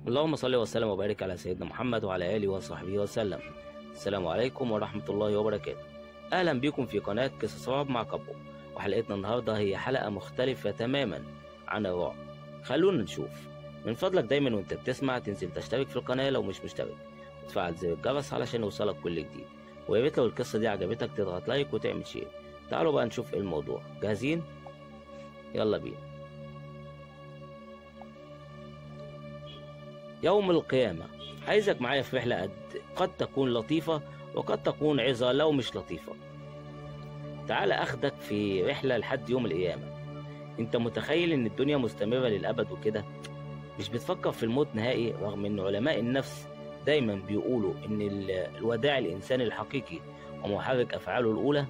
اللهم صل وسلم وبارك على سيدنا محمد وعلى آله وصحبه وسلم السلام عليكم ورحمة الله وبركاته أهلا بكم في قناة قصص رعب مع كابو وحلقتنا النهاردة هي حلقة مختلفة تماما عن الرعب خلونا نشوف من فضلك دايما وانت بتسمع تنزل تشترك في القناة لو مش مشترك وتفعل زر الجرس علشان يوصلك كل جديد ويا ريت لو القصة دي عجبتك تضغط لايك وتعمل شير تعالوا بقى نشوف ايه الموضوع جاهزين يلا بينا يوم القيامة عايزك معايا في رحلة قد قد تكون لطيفة وقد تكون عظة لو مش لطيفة تعال أخدك في رحلة لحد يوم القيامة أنت متخيل إن الدنيا مستمرة للأبد وكده مش بتفكر في الموت نهائي رغم إن علماء النفس دايما بيقولوا إن ال- الوداع الإنساني الحقيقي ومحرك أفعاله الأولى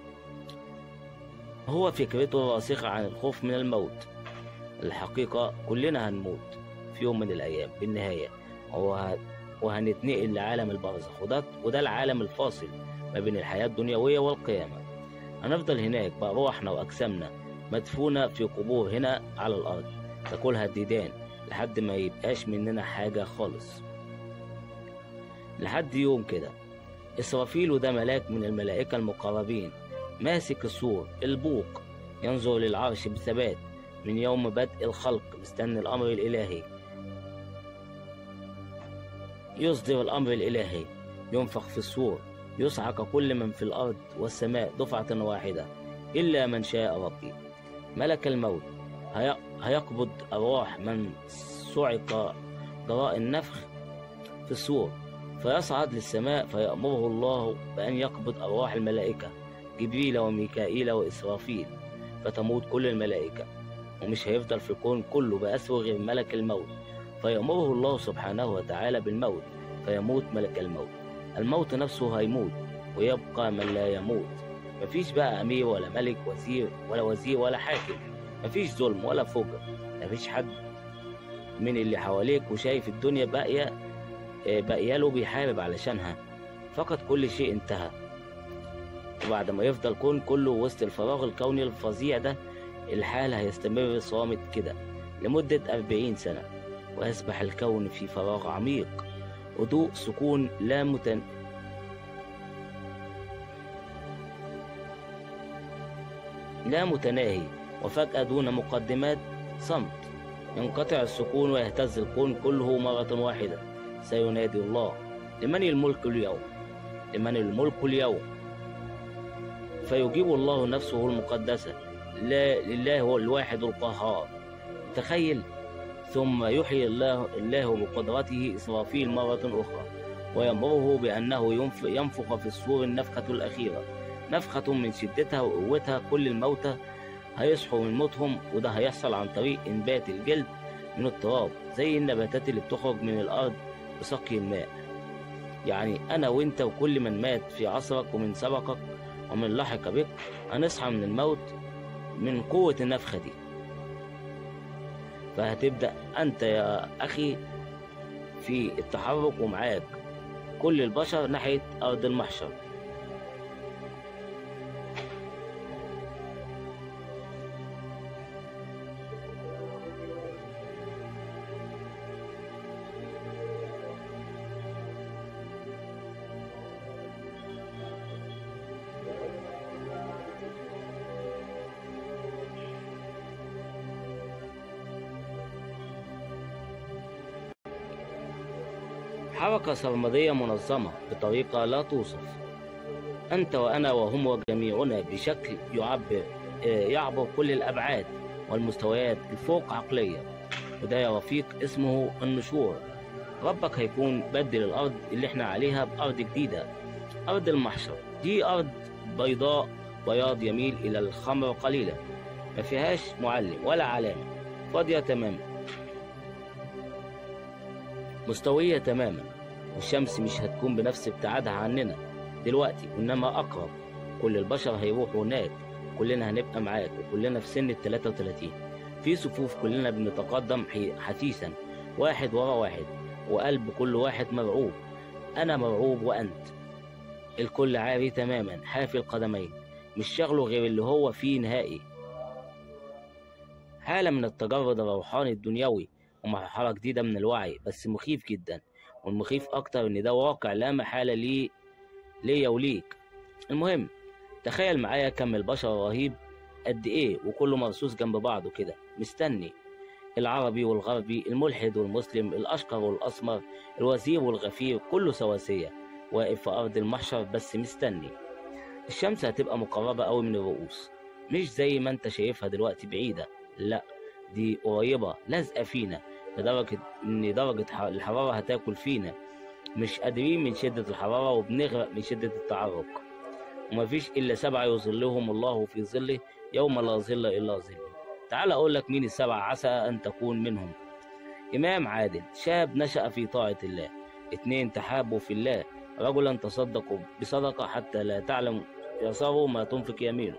هو فكرته الراسخة عن الخوف من الموت الحقيقة كلنا هنموت في يوم من الأيام بالنهاية وه... وهنتنقل لعالم البرزخ وده وده العالم الفاصل ما بين الحياة الدنيوية والقيامة هنفضل هناك بأرواحنا وأجسامنا مدفونة في قبور هنا على الأرض تاكلها الديدان لحد ما يبقاش مننا حاجة خالص لحد يوم كده إسرافيل وده ملاك من الملائكة المقربين ماسك السور البوق ينظر للعرش بثبات من يوم بدء الخلق مستني الأمر الإلهي يصدر الأمر الإلهي ينفخ في الصور يصعق كل من في الأرض والسماء دفعة واحدة إلا من شاء ربي ملك الموت هي- هيقبض أرواح من صعق جراء النفخ في الصور فيصعد للسماء فيأمره الله بأن يقبض أرواح الملائكة جبريل وميكائيل وإسرافيل فتموت كل الملائكة ومش هيفضل في الكون كله بأسره غير ملك الموت فيأمره الله سبحانه وتعالى بالموت فيموت ملك الموت الموت نفسه هيموت ويبقى من لا يموت مفيش بقى أمير ولا ملك وزير ولا وزير ولا حاكم مفيش ظلم ولا فجر مفيش حد من اللي حواليك وشايف الدنيا باقية آه، باقية له بيحارب علشانها فقط كل شيء انتهى وبعد ما يفضل الكون كله وسط الفراغ الكوني الفظيع ده الحال هيستمر صامت كده لمدة أربعين سنة ويسبح الكون في فراغ عميق هدوء سكون لا متن... لا متناهي وفجأة دون مقدمات صمت ينقطع السكون ويهتز الكون كله مرة واحدة سينادي الله لمن الملك اليوم لمن الملك اليوم فيجيب الله نفسه المقدسة لا لله هو الواحد القهار تخيل ثم يحيي الله الله بقدرته إسرافيل مرة أخرى ويأمره بأنه ينف- ينفخ في الصور النفخة الأخيرة نفخة من شدتها وقوتها كل الموتى هيصحوا من موتهم وده هيحصل عن طريق إنبات الجلد من التراب زي النباتات اللي بتخرج من الأرض بسقي الماء يعني أنا وإنت وكل من مات في عصرك ومن سبقك ومن لحق بك هنصحى من الموت من قوة النفخة دي فهتبدأ أنت يا أخي في التحرك ومعاك كل البشر ناحية أرض المحشر حركة سرمدية منظمة بطريقة لا توصف أنت وأنا وهم وجميعنا بشكل يعبر آه، يعبر كل الأبعاد والمستويات الفوق عقلية وده يا رفيق اسمه النشور ربك هيكون بدل الأرض اللي احنا عليها بأرض جديدة أرض المحشر دي أرض بيضاء بياض يميل إلى الخمر قليلا ما فيهاش معلم ولا علامة فاضية تماما مستوية تماما والشمس مش هتكون بنفس ابتعادها عننا دلوقتي وإنما أقرب كل البشر هيروحوا هناك كلنا هنبقى معاك وكلنا في سن ال 33 في صفوف كلنا بنتقدم حي- حثيثا واحد ورا واحد وقلب كل واحد مرعوب أنا مرعوب وأنت الكل عاري تماما حافي القدمين مش شغله غير اللي هو فيه نهائي حالة من التجرد الروحاني الدنيوي ومرحلة جديدة من الوعي بس مخيف جدا والمخيف أكتر إن ده واقع لا محالة ليه ليا وليك المهم تخيل معايا كم البشر رهيب قد إيه وكله مرصوص جنب بعضه كده مستني العربي والغربي الملحد والمسلم الأشقر والأسمر الوزير والغفير كله سواسية واقف في أرض المحشر بس مستني الشمس هتبقى مقربة أوي من الرؤوس مش زي ما انت شايفها دلوقتي بعيدة لا دي قريبة لازقة فينا لدرجة إن درجة ح- الحرارة هتاكل فينا مش قادرين من شدة الحرارة وبنغرق من شدة التعرق ومفيش إلا سبعة يظلهم الله في ظله يوم لا ظل إلا ظله تعال أقول لك مين السبعة عسى أن تكون منهم إمام عادل شاب نشأ في طاعة الله اتنين تحابوا في الله رجلا تصدقوا بصدقة حتى لا تعلم يساره ما تنفق يمينه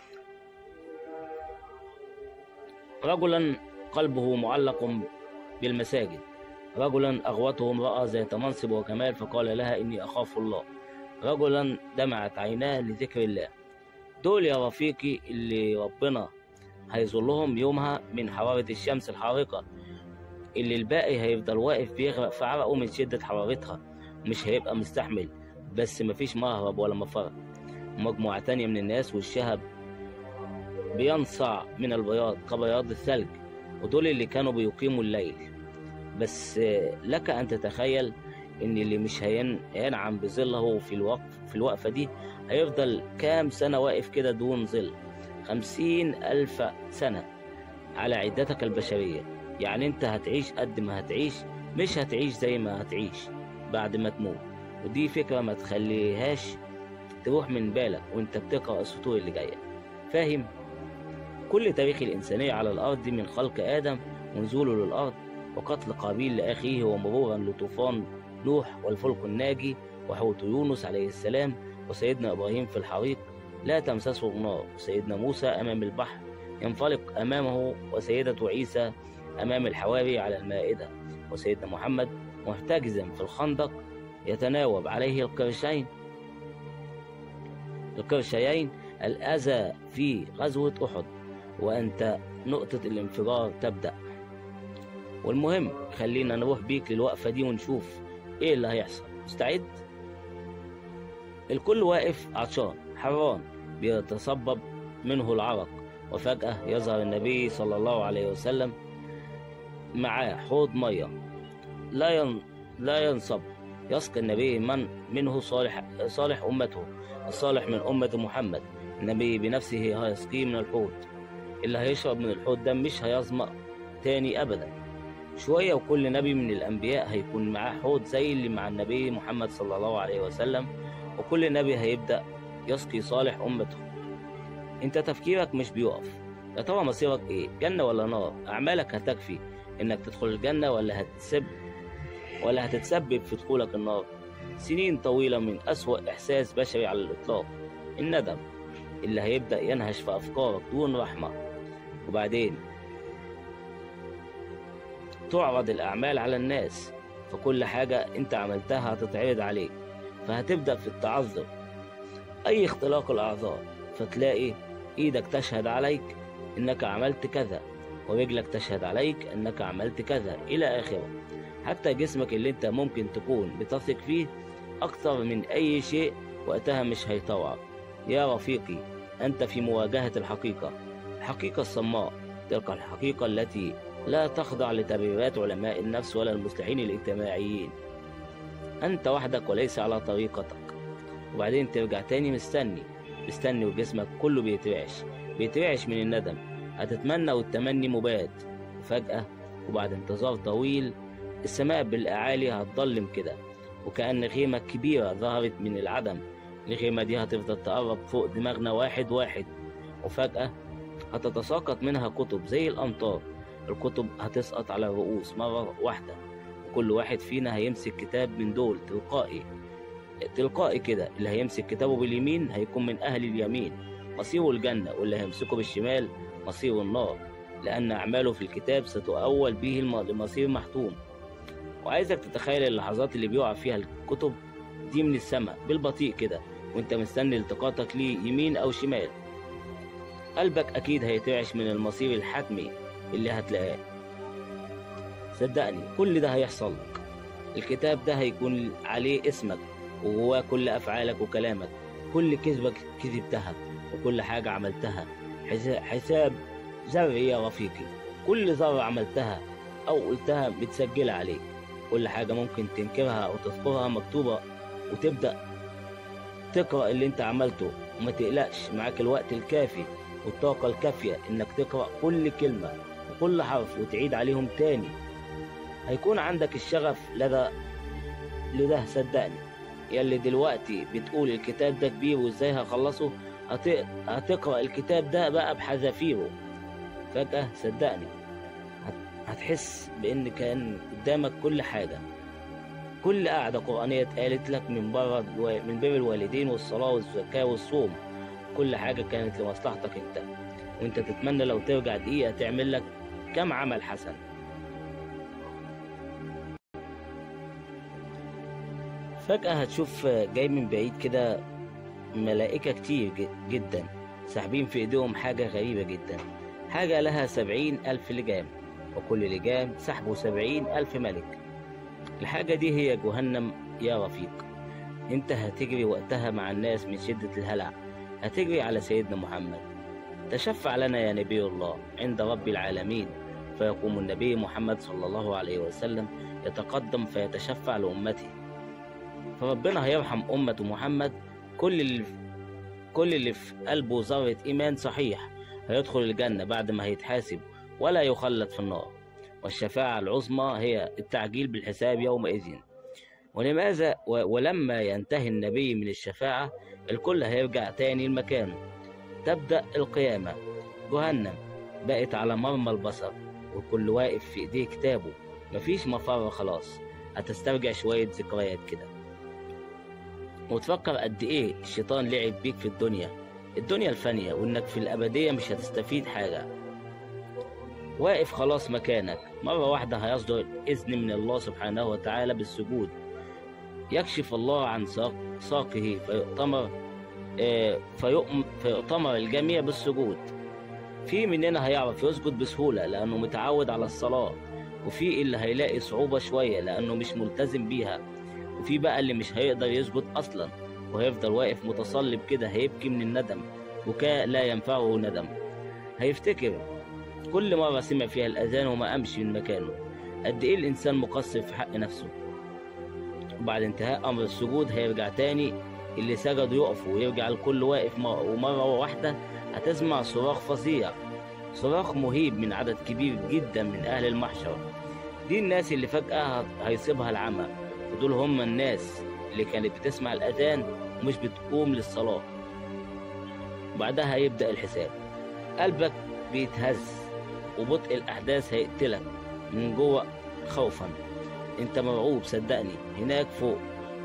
رجلا قلبه معلق بالمساجد رجلا أغوته امرأة ذات منصب وكمال فقال لها إني أخاف الله رجلا دمعت عيناه لذكر الله دول يا رفيقي اللي ربنا هيظلهم يومها من حرارة الشمس الحارقة اللي الباقي هيفضل واقف بيغرق في عرقه من شدة حرارتها مش هيبقى مستحمل بس مفيش مهرب ولا مفر مجموعة تانية من الناس والشهب بينصع من البياض كبياض الثلج ودول اللي كانوا بيقيموا الليل بس آه، لك أن تتخيل إن اللي مش هين- هينعم بظله في الوقف في الوقفة دي هيفضل كام سنة واقف كده دون ظل خمسين ألف سنة على عدتك البشرية يعني أنت هتعيش قد ما هتعيش مش هتعيش زي ما هتعيش بعد ما تموت ودي فكرة ما تخليهاش تروح من بالك وانت بتقرأ السطور اللي جاية فاهم؟ كل تاريخ الإنسانية على الأرض من خلق آدم ونزوله للأرض وقتل قابيل لأخيه ومرورا لطوفان نوح والفلك الناجي وحوت يونس عليه السلام وسيدنا إبراهيم في الحريق لا تمسسه النار وسيدنا موسى أمام البحر ينفلق أمامه وسيدة عيسى أمام الحواري على المائدة وسيدنا محمد محتجزا في الخندق يتناوب عليه القرشين القرشيين الأذى في غزوة أحد وأنت نقطة الانفجار تبدأ والمهم خلينا نروح بيك للوقفة دي ونشوف إيه اللي هيحصل مستعد؟ الكل واقف عطشان حران بيتصبب منه العرق وفجأة يظهر النبي صلى الله عليه وسلم معاه حوض مية لا ين... لا ينصب يسقي النبي من منه صالح صالح أمته الصالح من أمة محمد النبي بنفسه هيسقيه من الحوض اللي هيشرب من الحوض ده مش هيظمأ تاني أبدا شوية وكل نبي من الأنبياء هيكون معاه حوض زي اللي مع النبي محمد صلى الله عليه وسلم وكل نبي هيبدأ يسقي صالح أمته انت تفكيرك مش بيقف يا ترى مصيرك ايه جنة ولا نار أعمالك هتكفي انك تدخل الجنة ولا هتسب ولا هتتسبب في دخولك النار سنين طويلة من أسوأ إحساس بشري على الإطلاق الندم اللي هيبدأ ينهش في أفكارك دون رحمة وبعدين تعرض الأعمال على الناس فكل حاجة أنت عملتها هتتعرض عليك فهتبدأ في التعذر أي اختلاق الأعذار فتلاقي إيدك تشهد عليك إنك عملت كذا ورجلك تشهد عليك إنك عملت كذا إلى آخره حتى جسمك اللي أنت ممكن تكون بتثق فيه أكثر من أي شيء وقتها مش هيطوعك يا رفيقي أنت في مواجهة الحقيقة الحقيقة الصماء تلك الحقيقة التي لا تخضع لتبريرات علماء النفس ولا المصلحين الاجتماعيين أنت وحدك وليس على طريقتك وبعدين ترجع تاني مستني مستني وجسمك كله بيترعش بيترعش من الندم هتتمنى والتمني مباد وفجأة وبعد انتظار طويل السماء بالأعالي هتضلم كده وكأن خيمة كبيرة ظهرت من العدم الخيمة دي هتفضل تقرب فوق دماغنا واحد واحد وفجأة هتتساقط منها كتب زي الأمطار الكتب هتسقط على الرؤوس مرة واحدة وكل واحد فينا هيمسك كتاب من دول تلقائي تلقائي كده اللي هيمسك كتابه باليمين هيكون من أهل اليمين مصيره الجنة واللي هيمسكه بالشمال مصيره النار لأن أعماله في الكتاب ستؤول به الم- لمصير محتوم وعايزك تتخيل اللحظات اللي بيقع فيها الكتب دي من السماء بالبطيء كده وانت مستني التقاطك ليه يمين أو شمال قلبك أكيد هيترعش من المصير الحتمي اللي هتلاقاه صدقني كل ده هيحصل لك الكتاب ده هيكون عليه اسمك وجواه كل أفعالك وكلامك كل كذبك كذبتها وكل حاجة عملتها حساب, حساب ذري يا رفيقي كل ذرة عملتها أو قلتها متسجلة عليك كل حاجة ممكن تنكرها أو تذكرها مكتوبة وتبدأ تقرأ اللي أنت عملته وما تقلقش معاك الوقت الكافي والطاقة الكافية إنك تقرأ كل كلمة وكل حرف وتعيد عليهم تاني هيكون عندك الشغف لدى لده صدقني يلي دلوقتي بتقول الكتاب ده كبير وازاي هخلصه هت... هتقرأ الكتاب ده بقى بحذافيره فجأة صدقني هت... هتحس بإن كان قدامك كل حاجة كل قاعدة قرآنية اتقالت لك من بره من بر الوالدين والصلاة والزكاة والصوم كل حاجة كانت لمصلحتك انت وانت تتمنى لو ترجع دقيقة تعمل لك كم عمل حسن فجأة هتشوف جاي من بعيد كده ملائكة كتير جدا ساحبين في ايديهم حاجة غريبة جدا حاجة لها سبعين ألف لجام وكل لجام سحبه سبعين ألف ملك الحاجة دي هي جهنم يا رفيق انت هتجري وقتها مع الناس من شدة الهلع هتجري على سيدنا محمد تشفع لنا يا نبي الله عند رب العالمين فيقوم النبي محمد صلى الله عليه وسلم يتقدم فيتشفع لأمته فربنا هيرحم أمة محمد كل اللي كل اللي في قلبه ذرة إيمان صحيح هيدخل الجنة بعد ما هيتحاسب ولا يخلد في النار والشفاعة العظمى هي التعجيل بالحساب يومئذ ولماذا ولما ينتهي النبي من الشفاعة الكل هيرجع تاني لمكانه تبدأ القيامة جهنم بقت على مرمى البصر والكل واقف في ايديه كتابه مفيش مفر خلاص هتسترجع شوية ذكريات كده وتفكر قد ايه الشيطان لعب بيك في الدنيا الدنيا الفانية وانك في الأبدية مش هتستفيد حاجة واقف خلاص مكانك مرة واحدة هيصدر الإذن من الله سبحانه وتعالى بالسجود يكشف الله عن ساق ساقه فيؤتمر آه فيؤم فيؤتمر الجميع بالسجود في مننا هيعرف يسجد بسهولة لأنه متعود على الصلاة وفي اللي هيلاقي صعوبة شوية لأنه مش ملتزم بيها وفي بقى اللي مش هيقدر يسجد أصلا وهيفضل واقف متصلب كده هيبكي من الندم بكاء لا ينفعه ندم هيفتكر كل مرة سمع فيها الأذان وما قامش من مكانه قد إيه الإنسان مقصر في حق نفسه وبعد انتهاء أمر السجود هيرجع تاني اللي سجدوا يقفوا ويرجع الكل واقف ومرة واحدة هتسمع صراخ فظيع صراخ مهيب من عدد كبير جدا من أهل المحشر دي الناس اللي فجأة هيصيبها العمى ودول هم الناس اللي كانت بتسمع الأذان ومش بتقوم للصلاة وبعدها هيبدأ الحساب قلبك بيتهز وبطء الأحداث هيقتلك من جوه خوفا انت مرعوب صدقني هناك فوق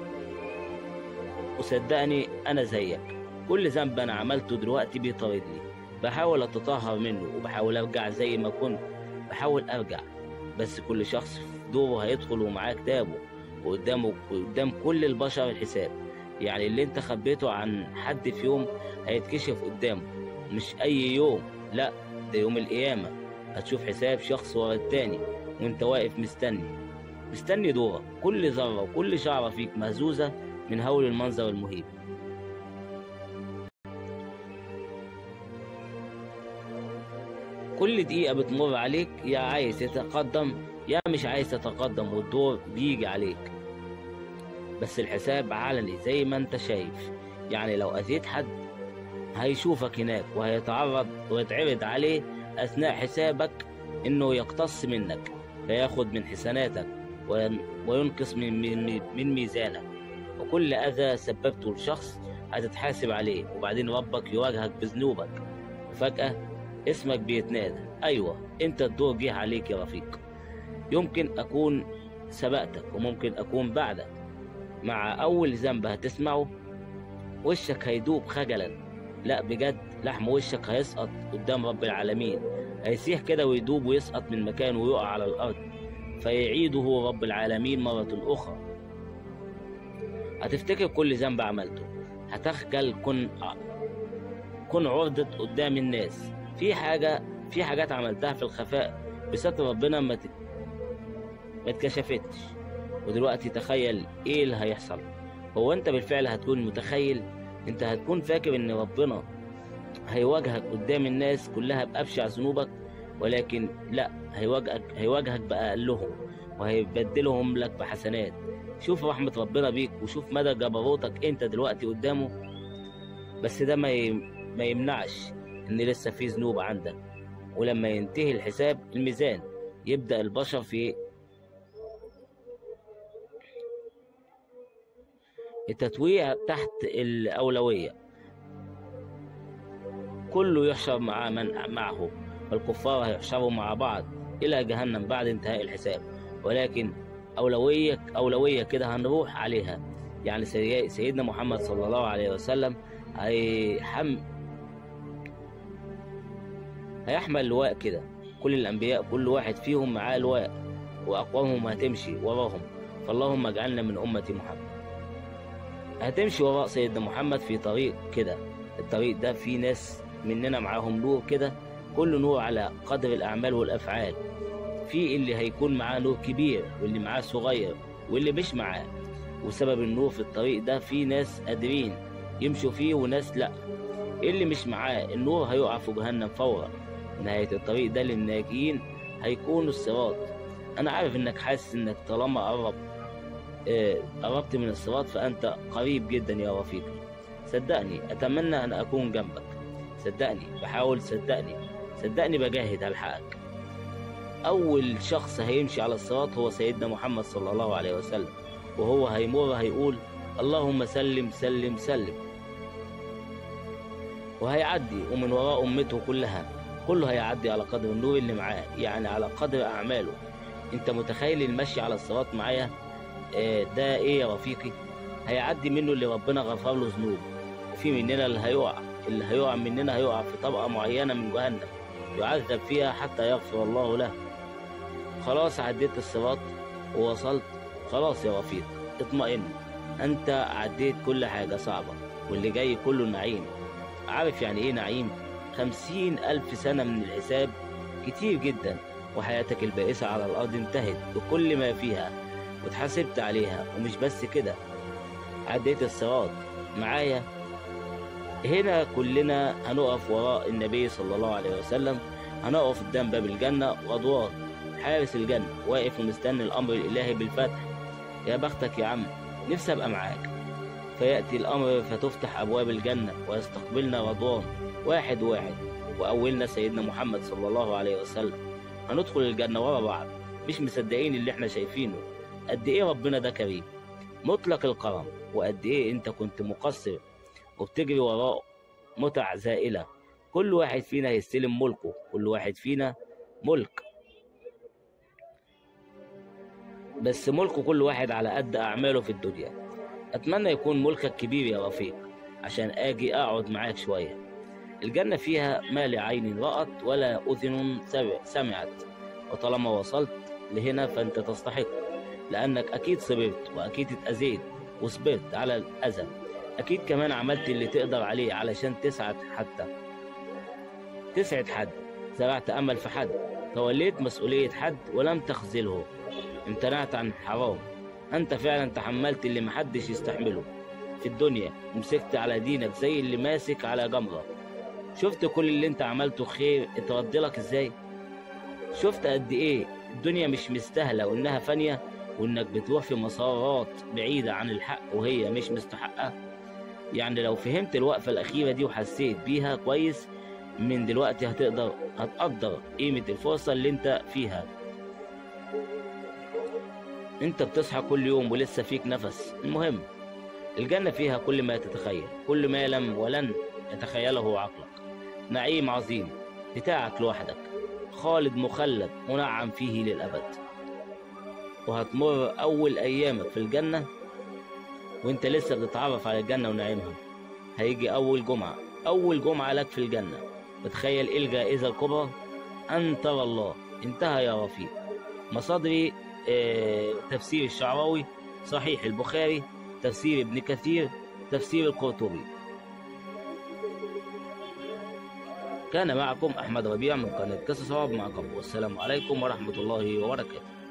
وصدقني أنا زيك كل ذنب أنا عملته دلوقتي بيطاردني بحاول أتطهر منه وبحاول أرجع زي ما كنت بحاول أرجع بس كل شخص في دوره هيدخل ومعاه كتابه وقدامه قدام كل البشر الحساب يعني اللي انت خبيته عن حد في يوم هيتكشف قدامه مش أي يوم لا ده يوم القيامة هتشوف حساب شخص ورا التاني وانت واقف مستني مستني دورك كل ذرة وكل شعرة فيك مهزوزة من هول المنظر المهيب كل دقيقة بتمر عليك يا عايز تتقدم يا مش عايز تتقدم والدور بيجي عليك بس الحساب علني زي ما انت شايف يعني لو أذيت حد هيشوفك هناك وهيتعرض ويتعرض عليه أثناء حسابك إنه يقتص منك فياخد من حسناتك وينقص من, من, من ميزانك وكل أذى سببته لشخص هتتحاسب عليه وبعدين ربك يواجهك بذنوبك وفجأة اسمك بيتنادى أيوة أنت الدور جه عليك يا رفيق يمكن أكون سبقتك وممكن أكون بعدك مع أول ذنب هتسمعه وشك هيدوب خجلا لا بجد لحم وشك هيسقط قدام رب العالمين هيسيح كده ويدوب ويسقط من مكانه ويقع على الأرض فيعيده رب العالمين مرة أخرى هتفتكر كل ذنب عملته هتخجل كن كن عرضة قدام الناس في حاجة في حاجات عملتها في الخفاء بستر ربنا ما ت... ما اتكشفتش ودلوقتي تخيل ايه اللي هيحصل هو انت بالفعل هتكون متخيل انت هتكون فاكر ان ربنا هيواجهك قدام الناس كلها بأبشع ذنوبك ولكن لا هيواجهك هيواجهك بأقلهم وهيبدلهم لك بحسنات شوف رحمة ربنا بيك وشوف مدى جبروتك انت دلوقتي قدامه بس ده ما ي- ما يمنعش ان لسه في ذنوب عندك ولما ينتهي الحساب الميزان يبدأ البشر في التتويع تحت الأولوية كله يحشر مع من معه والكفار هيحشروا مع بعض إلى جهنم بعد انتهاء الحساب ولكن أولوية أولوية كده هنروح عليها يعني سي- سيدنا محمد صلى الله عليه وسلم هيحم هيحمل لواء كده كل الأنبياء كل واحد فيهم معاه لواء وأقوامهم هتمشي وراهم فاللهم اجعلنا من أمة محمد هتمشي وراء سيدنا محمد في طريق كده الطريق ده فيه ناس مننا معاهم نور كده كل نور على قدر الأعمال والأفعال في اللي هيكون معاه نور كبير واللي معاه صغير واللي مش معاه وسبب النور في الطريق ده في ناس قادرين يمشوا فيه وناس لأ اللي مش معاه النور هيقع في جهنم فورا نهاية الطريق ده للناجين هيكون الصراط أنا عارف إنك حاسس إنك طالما قرب آه، قربت من الصراط فأنت قريب جدا يا رفيقي صدقني أتمنى أن أكون جنبك صدقني بحاول صدقني صدقني بجاهد هلحقك أول شخص هيمشي على الصراط هو سيدنا محمد صلى الله عليه وسلم وهو هيمر هيقول اللهم سلم سلم سلم وهيعدي ومن وراء أمته كلها كله هيعدي على قدر النور اللي معاه يعني على قدر أعماله أنت متخيل المشي على الصراط معايا آه، ده إيه يا رفيقي هيعدي منه اللي ربنا غفر له ذنوبه وفي مننا اللي هيقع اللي هيقع مننا هيقع في طبقة معينة من جهنم يعذب فيها حتى يغفر الله له خلاص عديت الصراط ووصلت خلاص يا رفيق اطمئن انت عديت كل حاجة صعبة واللي جاي كله نعيم عارف يعني ايه نعيم خمسين ألف سنة من الحساب كتير جدا وحياتك البائسة على الأرض انتهت بكل ما فيها واتحاسبت عليها ومش بس كده عديت الصراط معايا هنا كلنا هنقف وراء النبي صلى الله عليه وسلم هنقف قدام باب الجنة وأدوار حارس الجنة واقف ومستني الأمر الإلهي بالفتح يا بختك يا عم نفسي أبقى معاك فيأتي الأمر فتفتح أبواب الجنة ويستقبلنا رضوان واحد واحد وأولنا سيدنا محمد صلى الله عليه وسلم هندخل الجنة ورا بعض مش مصدقين اللي احنا شايفينه قد ايه ربنا ده كريم مطلق الكرم وقد ايه انت كنت مقصر وبتجري وراه متع زائلة كل واحد فينا هيستلم ملكه كل واحد فينا ملك بس ملكه كل واحد على قد أعماله في الدنيا أتمنى يكون ملكك كبير يا رفيق عشان آجي أقعد معاك شوية الجنة فيها ما لعين رأت ولا أذن سمع- سمعت وطالما وصلت لهنا فأنت تستحق لأنك أكيد صبرت وأكيد اتأذيت وصبرت على الأذى أكيد كمان عملت اللي تقدر عليه علشان تسعد حتى تسعد حد زرعت أمل في حد توليت مسؤولية حد ولم تخذله امتنعت عن حرام أنت فعلا تحملت اللي محدش يستحمله في الدنيا ومسكت على دينك زي اللي ماسك على جمرة شفت كل اللي انت عملته خير اترد لك ازاي شفت قد ايه الدنيا مش مستاهلة وانها فانية وانك بتروح في مسارات بعيدة عن الحق وهي مش مستحقة يعني لو فهمت الوقفة الأخيرة دي وحسيت بيها كويس من دلوقتي هتقدر هتقدر قيمة الفرصة اللي انت فيها انت بتصحى كل يوم ولسه فيك نفس المهم الجنة فيها كل ما تتخيل كل ما لم ولن يتخيله عقلك نعيم عظيم بتاعك لوحدك خالد مخلد منعم فيه للأبد وهتمر أول أيامك في الجنة وانت لسه بتتعرف على الجنة ونعيمها هيجي أول جمعة أول جمعة لك في الجنة وتخيل إيه الجائزة الكبرى أن ترى الله انتهى يا رفيق مصادري آه، تفسير الشعراوي صحيح البخاري تفسير ابن كثير تفسير القرطبي كان معكم أحمد ربيع من قناة قصص عرب معكم والسلام عليكم ورحمة الله وبركاته